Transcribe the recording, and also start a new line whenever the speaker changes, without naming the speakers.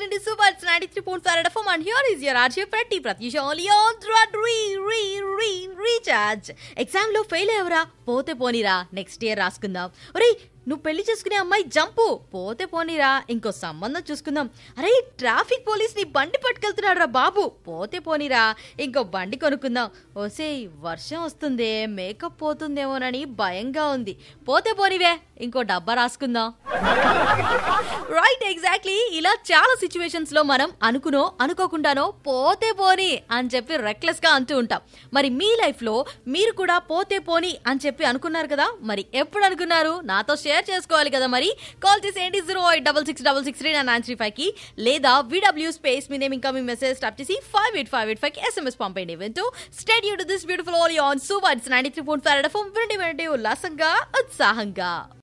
listening to Super. It's 93.5 FM and here is your RJ Pretty Pratyusha only on Thread re re re recharge. Exam లో fail అయ్యవరా పోతే పోనీరా next year రాసుకుందాం ఒరేయ్ నువ్వు పెళ్లి చేసుకునే అమ్మాయి జంపు పోతే పోనీరా ఇంకో సంబంధం చూసుకుందాం అరే ట్రాఫిక్ పోలీస్ నీ బండి పట్టుకెళ్తున్నాడు రా బాబు పోతే పోనీరా ఇంకో బండి కొనుక్కుందాం ఓసేయ్ వర్షం వస్తుందే మేకప్ పోతుందేమోనని భయంగా ఉంది పోతే పోనీవే ఇంకో డబ్బా రాసుకుందాం రైట్ ఎగ్జాక్ట్లీ ఇలా చాలా సిచ్యువేషన్స్ లో మనం అనుకునో అనుకోకుండానో పోతే పోని అని చెప్పి రెక్లెస్ గా అంటూ ఉంటాం మరి మీ లైఫ్ లో మీరు కూడా పోతే పోని అని చెప్పి అనుకున్నారు కదా మరి ఎప్పుడు అనుకున్నారు నాతో షేర్ చేసుకోవాలి కదా మరి కాల్ చేసేయండి zero eight double six double six three nine three five కి లేదా విడబ్ల్యూ స్పేస్ మీ నేమ్ ఇంకా మీ మెసేజ్ టైప్ చేసి five eight five eight five కి ఎస్ఎంఎస్ పంపండి వింటూ స్టేట్ యూ టు దిస్ బ్యూటిఫుల్ ఓలీ on super it's ninety three point five FM వినండి వినండి ఉల్లాసంగా ఉత్సాహంగా